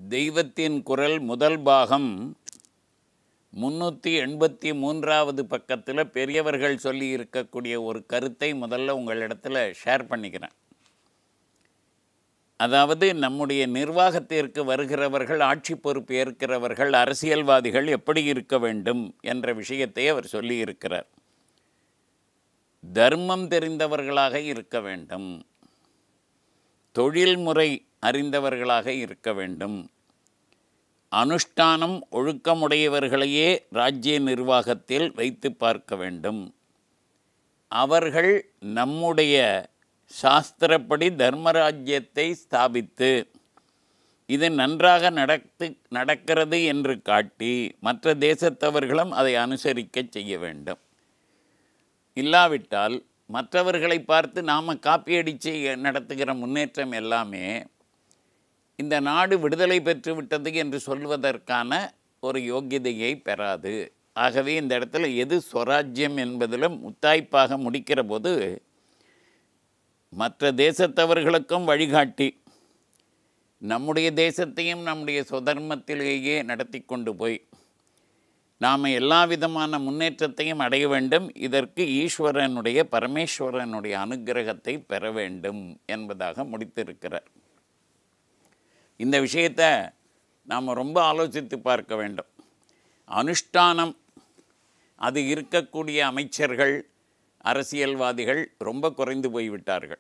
தெய்வத்தின் குரல் முதல் பாகம் முந்நூற்றி எண்பத்தி மூன்றாவது பக்கத்தில் பெரியவர்கள் சொல்லி இருக்கக்கூடிய ஒரு கருத்தை முதல்ல உங்களிடத்தில் ஷேர் பண்ணிக்கிறேன் அதாவது நம்முடைய நிர்வாகத்திற்கு வருகிறவர்கள் ஆட்சி பொறுப்பு ஏற்கிறவர்கள் அரசியல்வாதிகள் எப்படி இருக்க வேண்டும் என்ற விஷயத்தை அவர் சொல்லியிருக்கிறார் தர்மம் தெரிந்தவர்களாக இருக்க வேண்டும் தொழில்முறை அறிந்தவர்களாக இருக்க வேண்டும் அனுஷ்டானம் ஒழுக்கமுடையவர்களையே ராஜ்ய நிர்வாகத்தில் வைத்து பார்க்க வேண்டும் அவர்கள் நம்முடைய சாஸ்திரப்படி தர்மராஜ்யத்தை ஸ்தாபித்து இது நன்றாக நடத்து நடக்கிறது என்று காட்டி மற்ற தேசத்தவர்களும் அதை அனுசரிக்க செய்ய வேண்டும் இல்லாவிட்டால் மற்றவர்களை பார்த்து நாம் காப்பியடித்து நடத்துகிற முன்னேற்றம் எல்லாமே இந்த நாடு விடுதலை பெற்று விட்டது என்று சொல்வதற்கான ஒரு யோக்கியதையை பெறாது ஆகவே இந்த இடத்துல எது ஸ்வராஜ்யம் என்பதிலும் முத்தாய்ப்பாக முடிக்கிற போது மற்ற தேசத்தவர்களுக்கும் வழிகாட்டி நம்முடைய தேசத்தையும் நம்முடைய சுதர்மத்திலேயே நடத்தி கொண்டு போய் நாம் எல்லா விதமான முன்னேற்றத்தையும் அடைய வேண்டும் இதற்கு ஈஸ்வரனுடைய பரமேஸ்வரனுடைய அனுக்கிரகத்தை பெற வேண்டும் என்பதாக முடித்திருக்கிறார் இந்த விஷயத்தை நாம் ரொம்ப ஆலோசித்து பார்க்க வேண்டும் அனுஷ்டானம் அது இருக்கக்கூடிய அமைச்சர்கள் அரசியல்வாதிகள் ரொம்ப குறைந்து போய்விட்டார்கள்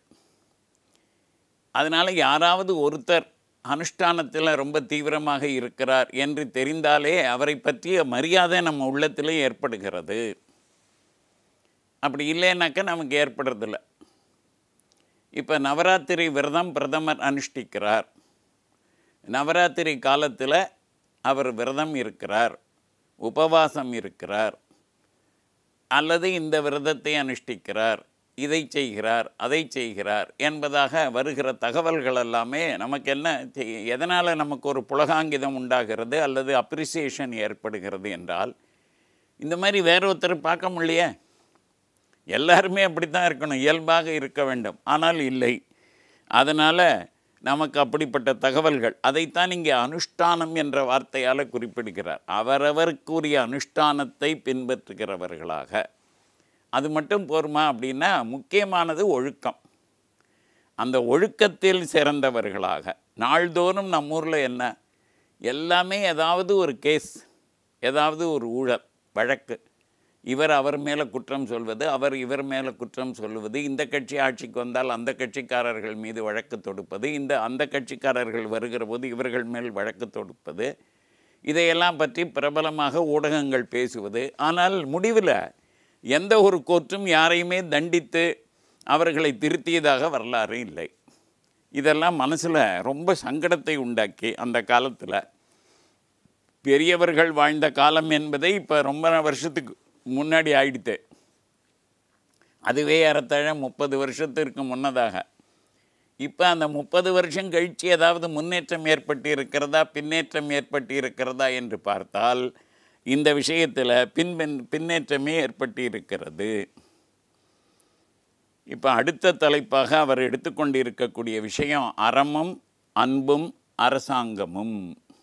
அதனால் யாராவது ஒருத்தர் அனுஷ்டானத்தில் ரொம்ப தீவிரமாக இருக்கிறார் என்று தெரிந்தாலே அவரை பற்றிய மரியாதை நம்ம உள்ளத்தில் ஏற்படுகிறது அப்படி இல்லைன்னாக்கா நமக்கு ஏற்படுறதில்ல இப்போ நவராத்திரி விரதம் பிரதமர் அனுஷ்டிக்கிறார் நவராத்திரி காலத்தில் அவர் விரதம் இருக்கிறார் உபவாசம் இருக்கிறார் அல்லது இந்த விரதத்தை அனுஷ்டிக்கிறார் இதை செய்கிறார் அதை செய்கிறார் என்பதாக வருகிற தகவல்கள் எல்லாமே நமக்கு என்ன எதனால் நமக்கு ஒரு புலகாங்கிதம் உண்டாகிறது அல்லது அப்ரிசியேஷன் ஏற்படுகிறது என்றால் இந்த மாதிரி வேற ஒருத்தர் பார்க்க முடியலையே எல்லாருமே அப்படி தான் இருக்கணும் இயல்பாக இருக்க வேண்டும் ஆனால் இல்லை அதனால் நமக்கு அப்படிப்பட்ட தகவல்கள் அதைத்தான் இங்கே அனுஷ்டானம் என்ற வார்த்தையால் குறிப்பிடுகிறார் அவரவருக்குரிய அனுஷ்டானத்தை பின்பற்றுகிறவர்களாக அது மட்டும் போருமா அப்படின்னா முக்கியமானது ஒழுக்கம் அந்த ஒழுக்கத்தில் சிறந்தவர்களாக நாள்தோறும் நம்ம ஊரில் என்ன எல்லாமே ஏதாவது ஒரு கேஸ் ஏதாவது ஒரு ஊழல் வழக்கு இவர் அவர் மேலே குற்றம் சொல்வது அவர் இவர் மேலே குற்றம் சொல்லுவது இந்த கட்சி ஆட்சிக்கு வந்தால் அந்த கட்சிக்காரர்கள் மீது வழக்கு தொடுப்பது இந்த அந்த கட்சிக்காரர்கள் வருகிற போது இவர்கள் மேல் வழக்கு தொடுப்பது இதையெல்லாம் பற்றி பிரபலமாக ஊடகங்கள் பேசுவது ஆனால் முடிவில் எந்த ஒரு கோர்ட்டும் யாரையுமே தண்டித்து அவர்களை திருத்தியதாக வரலாறு இல்லை இதெல்லாம் மனசில் ரொம்ப சங்கடத்தை உண்டாக்கி அந்த காலத்தில் பெரியவர்கள் வாழ்ந்த காலம் என்பதை இப்போ ரொம்ப வருஷத்துக்கு முன்னாடி ஆயிடுத்து அதுவே ஏறத்தாழ முப்பது வருஷத்திற்கு முன்னதாக இப்போ அந்த முப்பது வருஷம் கழித்து ஏதாவது முன்னேற்றம் ஏற்பட்டு இருக்கிறதா பின்னேற்றம் ஏற்பட்டு இருக்கிறதா என்று பார்த்தால் இந்த விஷயத்தில் பின் பின்னேற்றமே ஏற்பட்டு இருக்கிறது இப்போ அடுத்த தலைப்பாக அவர் எடுத்துக்கொண்டு இருக்கக்கூடிய விஷயம் அறமும் அன்பும் அரசாங்கமும்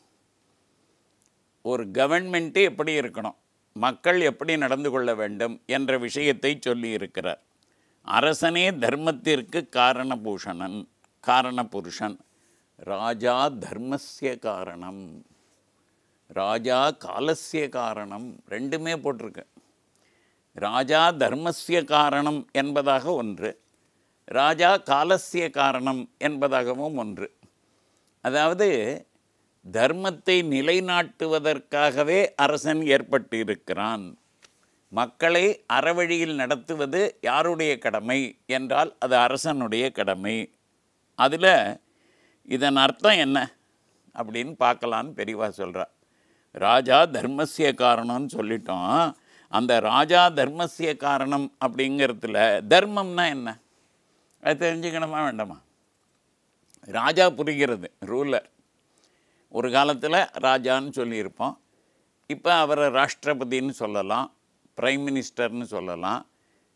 ஒரு கவர்மெண்ட்டு எப்படி இருக்கணும் மக்கள் எப்படி நடந்து கொள்ள வேண்டும் என்ற விஷயத்தை சொல்லி இருக்கிறார் அரசனே தர்மத்திற்கு காரணபூஷணன் காரணபுருஷன் ராஜா தர்மஸ்ய காரணம் ராஜா காலசிய காரணம் ரெண்டுமே போட்டிருக்கு ராஜா தர்மஸ்ய காரணம் என்பதாக ஒன்று ராஜா காலசிய காரணம் என்பதாகவும் ஒன்று அதாவது தர்மத்தை நிலைநாட்டுவதற்காகவே அரசன் ஏற்பட்டு இருக்கிறான் மக்களை அறவழியில் நடத்துவது யாருடைய கடமை என்றால் அது அரசனுடைய கடமை அதில் இதன் அர்த்தம் என்ன அப்படின்னு பார்க்கலான்னு பெரியவா சொல்கிறா ராஜா தர்மசிய காரணம்னு சொல்லிட்டோம் அந்த ராஜா தர்மசிய காரணம் அப்படிங்கிறதுல தர்மம்னா என்ன அது தெரிஞ்சுக்கணுமா வேண்டாமா ராஜா புரிகிறது ரூலர் ஒரு காலத்தில் ராஜான்னு சொல்லியிருப்போம் இப்போ அவரை ராஷ்டிரபதின்னு சொல்லலாம் பிரைம் மினிஸ்டர்னு சொல்லலாம்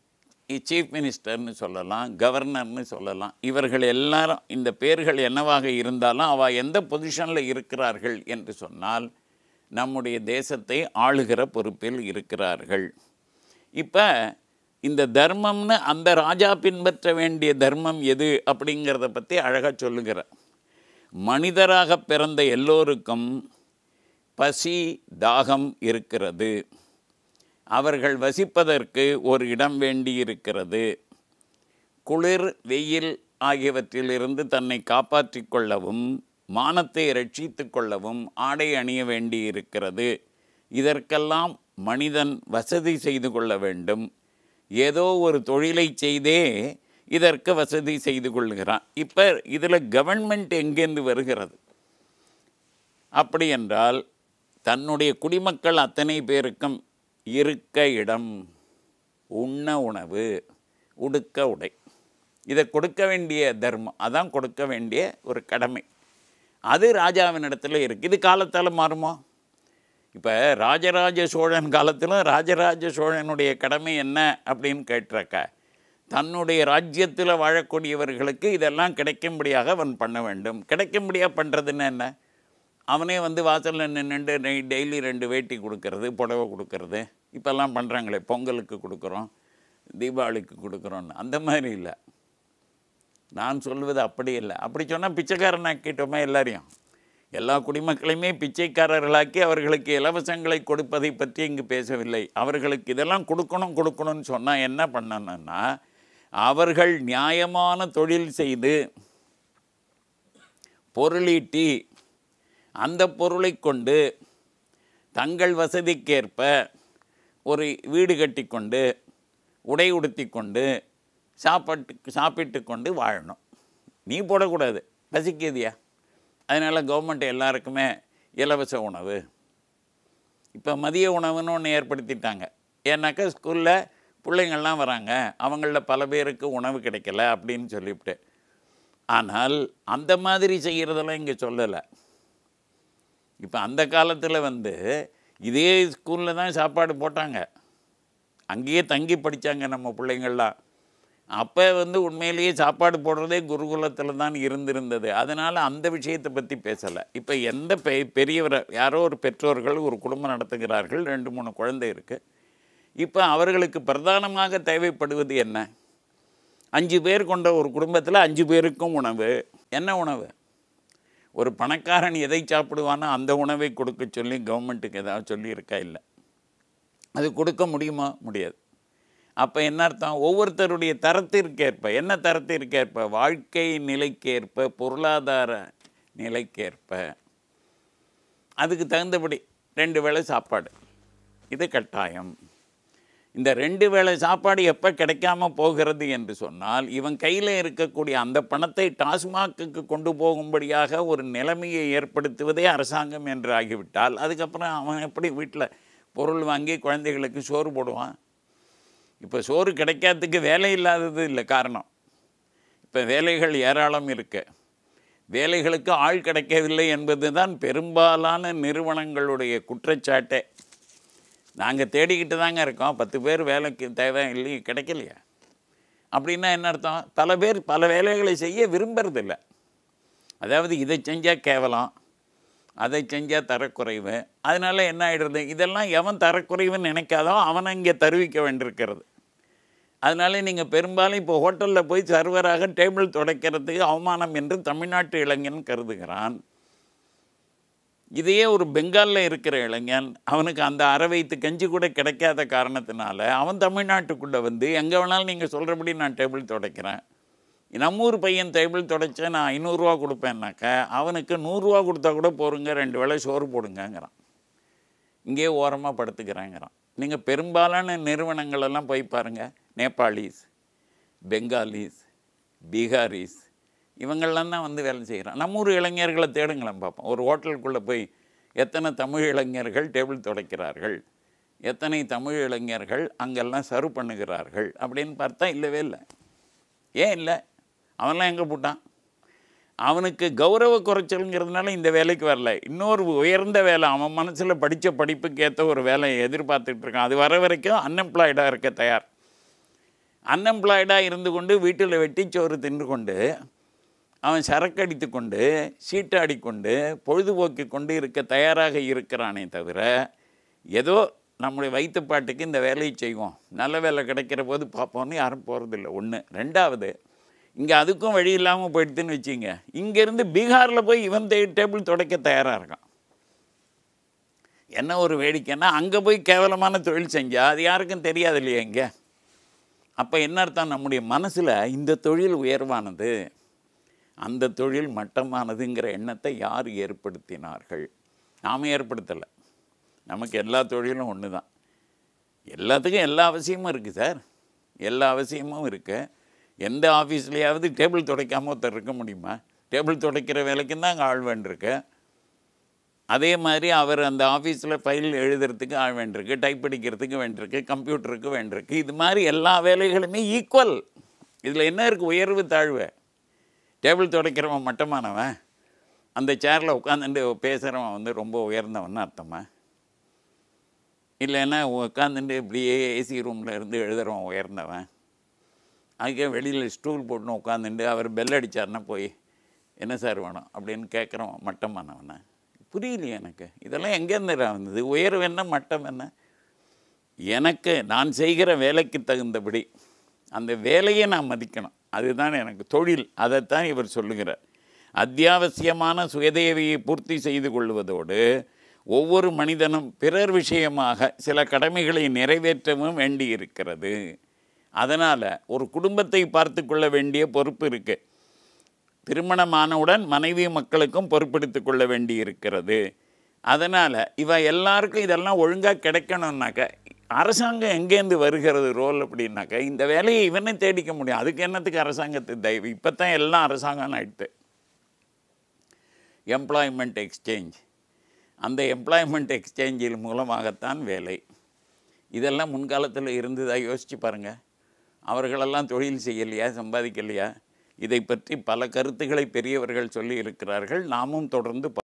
சீஃப் மினிஸ்டர்னு சொல்லலாம் கவர்னர்னு சொல்லலாம் இவர்கள் எல்லாரும் இந்த பேர்கள் என்னவாக இருந்தாலும் அவ எந்த பொசிஷனில் இருக்கிறார்கள் என்று சொன்னால் நம்முடைய தேசத்தை ஆளுகிற பொறுப்பில் இருக்கிறார்கள் இப்போ இந்த தர்மம்னு அந்த ராஜா பின்பற்ற வேண்டிய தர்மம் எது அப்படிங்கிறத பற்றி அழகாக சொல்லுகிறார் மனிதராக பிறந்த எல்லோருக்கும் பசி தாகம் இருக்கிறது அவர்கள் வசிப்பதற்கு ஒரு இடம் வேண்டியிருக்கிறது குளிர் வெயில் ஆகியவற்றிலிருந்து தன்னை காப்பாற்றிக் கொள்ளவும் மானத்தை ரட்சித்து கொள்ளவும் ஆடை அணிய வேண்டியிருக்கிறது இதற்கெல்லாம் மனிதன் வசதி செய்து கொள்ள வேண்டும் ஏதோ ஒரு தொழிலை செய்தே இதற்கு வசதி செய்து கொள்கிறான் இப்போ இதில் கவர்மெண்ட் எங்கேருந்து வருகிறது அப்படி என்றால் தன்னுடைய குடிமக்கள் அத்தனை பேருக்கும் இருக்க இடம் உண்ண உணவு உடுக்க உடை இதை கொடுக்க வேண்டிய தர்மம் அதான் கொடுக்க வேண்டிய ஒரு கடமை அது ராஜாவின் இடத்துல இருக்குது இது காலத்தால் மாறுமோ இப்போ ராஜராஜ சோழன் காலத்திலும் ராஜராஜ சோழனுடைய கடமை என்ன அப்படின்னு கேட்டிருக்க தன்னுடைய ராஜ்யத்தில் வாழக்கூடியவர்களுக்கு இதெல்லாம் கிடைக்கும்படியாக அவன் பண்ண வேண்டும் கிடைக்கும்படியாக பண்ணுறதுன்னு என்ன அவனே வந்து வாசலில் நின்றுட்டு டெய்லி ரெண்டு வேட்டி கொடுக்கறது புடவை கொடுக்கறது இப்போல்லாம் பண்ணுறாங்களே பொங்கலுக்கு கொடுக்குறோம் தீபாவளிக்கு கொடுக்குறோன்னு அந்த மாதிரி இல்லை நான் சொல்வது அப்படி இல்லை அப்படி சொன்னால் பிச்சைக்காரனாக்கிட்டோமே எல்லாரையும் எல்லா குடிமக்களையுமே பிச்சைக்காரர்களாக்கி அவர்களுக்கு இலவசங்களை கொடுப்பதை பற்றி இங்கு பேசவில்லை அவர்களுக்கு இதெல்லாம் கொடுக்கணும் கொடுக்கணும்னு சொன்னால் என்ன பண்ணணும்னா அவர்கள் நியாயமான தொழில் செய்து பொருளீட்டி அந்த பொருளை கொண்டு தங்கள் வசதிக்கேற்ப ஒரு வீடு கட்டி கொண்டு உடை உடுத்தி கொண்டு சாப்பாட்டு சாப்பிட்டு கொண்டு வாழணும் நீ போடக்கூடாது பசிக்குதியா அதனால் கவர்மெண்ட் எல்லாருக்குமே இலவச உணவு இப்போ மதிய உணவுன்னு ஒன்று ஏற்படுத்திட்டாங்க ஏன்னாக்கா ஸ்கூலில் பிள்ளைங்கள்லாம் வராங்க அவங்களில் பல பேருக்கு உணவு கிடைக்கல அப்படின்னு சொல்லிவிட்டு ஆனால் அந்த மாதிரி செய்கிறதெல்லாம் இங்கே சொல்லலை இப்போ அந்த காலத்தில் வந்து இதே ஸ்கூலில் தான் சாப்பாடு போட்டாங்க அங்கேயே தங்கி படித்தாங்க நம்ம பிள்ளைங்கள்லாம் அப்போ வந்து உண்மையிலேயே சாப்பாடு போடுறதே குருகுலத்தில் தான் இருந்திருந்தது அதனால் அந்த விஷயத்தை பற்றி பேசலை இப்போ எந்த பெ பெரியவர் யாரோ ஒரு பெற்றோர்கள் ஒரு குடும்பம் நடத்துகிறார்கள் ரெண்டு மூணு குழந்தை இருக்குது இப்போ அவர்களுக்கு பிரதானமாக தேவைப்படுவது என்ன அஞ்சு பேர் கொண்ட ஒரு குடும்பத்தில் அஞ்சு பேருக்கும் உணவு என்ன உணவு ஒரு பணக்காரன் எதை சாப்பிடுவானோ அந்த உணவை கொடுக்க சொல்லி கவர்மெண்ட்டுக்கு ஏதாவது சொல்லியிருக்கா இல்லை அது கொடுக்க முடியுமா முடியாது அப்போ என்ன அர்த்தம் ஒவ்வொருத்தருடைய தரத்திற்கேற்ப என்ன தரத்திற்கேற்ப வாழ்க்கை நிலைக்கேற்ப பொருளாதார நிலைக்கேற்ப அதுக்கு தகுந்தபடி ரெண்டு வேளை சாப்பாடு இது கட்டாயம் இந்த ரெண்டு வேளை சாப்பாடு எப்போ கிடைக்காம போகிறது என்று சொன்னால் இவன் கையில் இருக்கக்கூடிய அந்த பணத்தை டாஸ்மாக்குக்கு கொண்டு போகும்படியாக ஒரு நிலைமையை ஏற்படுத்துவதே அரசாங்கம் என்று ஆகிவிட்டால் அதுக்கப்புறம் அவன் எப்படி வீட்டில் பொருள் வாங்கி குழந்தைகளுக்கு சோறு போடுவான் இப்போ சோறு கிடைக்காததுக்கு வேலை இல்லாதது இல்லை காரணம் இப்போ வேலைகள் ஏராளம் இருக்கு வேலைகளுக்கு ஆள் கிடைக்கவில்லை என்பது தான் பெரும்பாலான நிறுவனங்களுடைய குற்றச்சாட்டே நாங்கள் தேடிக்கிட்டு தாங்க இருக்கோம் பத்து பேர் வேலைக்கு தேவை இல்லையே கிடைக்கலையா அப்படின்னா என்ன அர்த்தம் பல பேர் பல வேலைகளை செய்ய விரும்புறதில்ல அதாவது இதை செஞ்சால் கேவலம் அதை செஞ்சால் தரக்குறைவு அதனால் என்ன ஆகிடுறது இதெல்லாம் எவன் தரக்குறைவுன்னு நினைக்காதோ அவனை இங்கே தருவிக்க வேண்டியிருக்கிறது அதனால நீங்கள் பெரும்பாலும் இப்போ ஹோட்டலில் போய் சர்வராக டேபிள் துடைக்கிறதுக்கு அவமானம் என்று தமிழ்நாட்டு இளைஞன் கருதுகிறான் இதையே ஒரு பெங்காலில் இருக்கிற இளைஞன் அவனுக்கு அந்த அரை வயிற்று கஞ்சி கூட கிடைக்காத காரணத்தினால அவன் தமிழ்நாட்டுக்குள்ளே வந்து எங்கே வேணாலும் நீங்கள் சொல்கிறபடி நான் டேபிள் துடைக்கிறேன் நம்ம ஊர் பையன் டேபிள் துடைச்சா நான் ஐநூறுரூவா கொடுப்பேன்னாக்கா அவனுக்கு நூறுரூவா கொடுத்தா கூட போருங்க ரெண்டு வேளை சோறு போடுங்கங்கிறான் இங்கேயே ஓரமாக படுத்துக்கிறேங்கிறான் நீங்கள் பெரும்பாலான நிறுவனங்களெல்லாம் போய் பாருங்கள் நேபாளிஸ் பெங்காலிஸ் பீகாரிஸ் இவங்கெல்லாம் தான் வந்து வேலை செய்கிறான் நம்ம ஊர் இளைஞர்களை தேடுங்களேன் பார்ப்போம் ஒரு ஹோட்டலுக்குள்ளே போய் எத்தனை தமிழ் இளைஞர்கள் டேபிள் துடைக்கிறார்கள் எத்தனை தமிழ் இளைஞர்கள் அங்கெல்லாம் சர்வ் பண்ணுகிறார்கள் அப்படின்னு பார்த்தா இல்லவே இல்லை ஏன் இல்லை அவன்லாம் எங்கே போட்டான் அவனுக்கு கௌரவ குறைச்சலுங்கிறதுனால இந்த வேலைக்கு வரல இன்னொரு உயர்ந்த வேலை அவன் மனசில் படித்த படிப்புக்கு ஏற்ற ஒரு வேலையை எதிர்பார்த்துட்டு இருக்கான் அது வர வரைக்கும் அன்எம்ப்ளாய்டாக இருக்க தயார் அன்எம்ப்ளாய்டாக இருந்து கொண்டு வீட்டில் வெட்டிச்சோறு தின்று கொண்டு அவன் சரக்கடித்து கொண்டு சீட்டாடி கொண்டு பொழுதுபோக்கி கொண்டு இருக்க தயாராக இருக்கிறானே தவிர ஏதோ நம்முடைய வயிற்றுப்பாட்டுக்கு இந்த வேலையை செய்வோம் நல்ல வேலை கிடைக்கிற போது பார்ப்போம்னு யாரும் போகிறதில்ல ஒன்று ரெண்டாவது இங்கே அதுக்கும் வழி இல்லாமல் போயிடுதுன்னு வச்சிங்க இங்கேருந்து பீகாரில் போய் இவன் தே டேபிள் துடைக்க தயாராக இருக்கான் என்ன ஒரு வேடிக்கைன்னா அங்கே போய் கேவலமான தொழில் செஞ்சால் அது யாருக்கும் தெரியாது இல்லையா இங்கே அப்போ என்ன அர்த்தம் நம்முடைய மனசில் இந்த தொழில் உயர்வானது அந்த தொழில் மட்டமானதுங்கிற எண்ணத்தை யார் ஏற்படுத்தினார்கள் நாம் ஏற்படுத்தலை நமக்கு எல்லா தொழிலும் ஒன்று தான் எல்லாத்துக்கும் எல்லா அவசியமும் இருக்குது சார் எல்லா அவசியமும் இருக்குது எந்த ஆஃபீஸ்லேயாவது டேபிள் துடைக்காம ஒருத்தர் இருக்க முடியுமா டேபிள் துடைக்கிற வேலைக்கும் தான் அங்கே ஆள் வேண்டியிருக்கு அதே மாதிரி அவர் அந்த ஆஃபீஸில் ஃபைல் எழுதுறதுக்கு ஆள் வேண்டியிருக்கு டைப் அடிக்கிறதுக்கு வேண்டியிருக்கு கம்ப்யூட்டருக்கு வேண்டியிருக்கு இது மாதிரி எல்லா வேலைகளுமே ஈக்குவல் இதில் என்ன இருக்குது உயர்வு தாழ்வு டேபிள் துடைக்கிறவன் மட்டமானவன் அந்த சேரில் உட்காந்துட்டு பேசுகிறவன் வந்து ரொம்ப உயர்ந்தவன் அர்த்தமா இல்லைன்னா உட்காந்துட்டு இப்படியே ஏசி ரூமில் இருந்து எழுதுறவன் உயர்ந்தவன் அதுக்கே வெளியில் ஸ்டூல் போட்டுன்னு உட்காந்துட்டு அவர் பெல் அடித்தார்னா போய் என்ன சார் வேணும் அப்படின்னு கேட்குறவன் மட்டமானவனை புரியலையே எனக்கு இதெல்லாம் எங்கேருந்து வந்தது உயர்வு என்ன மட்டம் என்ன எனக்கு நான் செய்கிற வேலைக்கு தகுந்தபடி அந்த வேலையை நான் மதிக்கணும் அதுதான் எனக்கு தொழில் அதைத்தான் இவர் சொல்லுகிறார் அத்தியாவசியமான சுயதேவையை பூர்த்தி செய்து கொள்வதோடு ஒவ்வொரு மனிதனும் பிறர் விஷயமாக சில கடமைகளை நிறைவேற்றவும் வேண்டி இருக்கிறது அதனால் ஒரு குடும்பத்தை பார்த்து கொள்ள வேண்டிய பொறுப்பு இருக்குது திருமணமானவுடன் மனைவி மக்களுக்கும் பொறுப்பெடுத்து கொள்ள வேண்டி இருக்கிறது அதனால் இவ எல்லாருக்கும் இதெல்லாம் ஒழுங்காக கிடைக்கணும்னாக்க அரசாங்கம் எங்கேருந்து வருகிறது ரோல் அப்படின்னாக்க இந்த வேலையை இவனே தேடிக்க முடியும் அதுக்கு என்னத்துக்கு அரசாங்கத்து தயவு இப்போ தான் எல்லாம் அரசாங்கம் ஆயிடுது எம்ப்ளாய்மெண்ட் எக்ஸ்சேஞ்ச் அந்த எம்ப்ளாய்மெண்ட் எக்ஸ்சேஞ்சில் மூலமாகத்தான் வேலை இதெல்லாம் முன்காலத்தில் இருந்ததாக யோசித்து பாருங்கள் அவர்களெல்லாம் தொழில் செய்யலையா சம்பாதிக்கலையா இதை பற்றி பல கருத்துக்களை பெரியவர்கள் சொல்லி இருக்கிறார்கள் நாமும் தொடர்ந்து